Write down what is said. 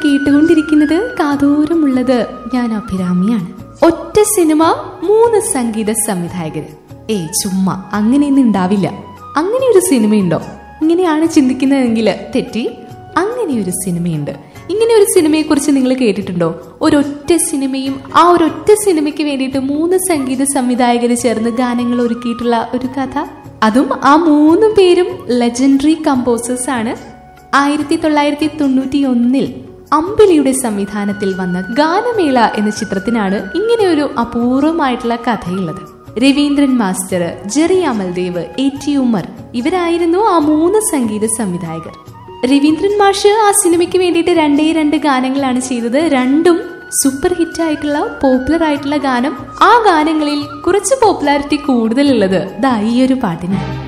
കേട്ടുകൊണ്ടിരിക്കുന്നത് കാതോരമുള്ളത് ഞാൻ അഭിരാമിയാണ് ഒറ്റ സിനിമ മൂന്ന് സംഗീത സംവിധായകര് ഏയ് ചുമ്മാ അങ്ങനെയൊന്നും ഉണ്ടാവില്ല അങ്ങനെ ഒരു സിനിമയുണ്ടോ ഇങ്ങനെയാണ് ചിന്തിക്കുന്നതെങ്കിൽ തെറ്റി അങ്ങനെ ഒരു സിനിമയുണ്ട് ഇങ്ങനെ ഒരു സിനിമയെ കുറിച്ച് നിങ്ങൾ കേട്ടിട്ടുണ്ടോ ഒരൊറ്റ സിനിമയും ആ ഒരൊറ്റ സിനിമയ്ക്ക് വേണ്ടിയിട്ട് മൂന്ന് സംഗീത സംവിധായകർ ചേർന്ന് ഗാനങ്ങൾ ഒരുക്കിയിട്ടുള്ള ഒരു കഥ അതും ആ മൂന്ന് പേരും ലെജൻഡറി കമ്പോസേഴ്സ് ആണ് ആയിരത്തി തൊള്ളായിരത്തി തൊണ്ണൂറ്റി ഒന്നിൽ അമ്പിളിയുടെ സംവിധാനത്തിൽ വന്ന ഗാനമേള എന്ന ചിത്രത്തിനാണ് ഇങ്ങനെ ഒരു അപൂർവമായിട്ടുള്ള കഥയുള്ളത് Raveendran master Jerry Amaldev A T Umar ഇവരായിരുന്നു ആ മൂന്ന് സംഗീത സംവിധായകർ രവീന്ദ്രൻ മാഷ് ആ സിനിമയ്ക്ക് വേണ്ടിയിട്ട് രണ്ടേ രണ്ട് ഗാനങ്ങളാണ് ചെയ്തത് രണ്ടും സൂപ്പർ ഹിറ്റ് ആയിട്ടുള്ള പോപ്പുലർ ആയിട്ടുള്ള ഗാനം ആ ഗാനങ്ങളിൽ കുറച്ച് പോപ്പുലാരിറ്റി കൂടുതലുള്ളത് ദാ ഈ ഒരു പാട്ടിനാണ്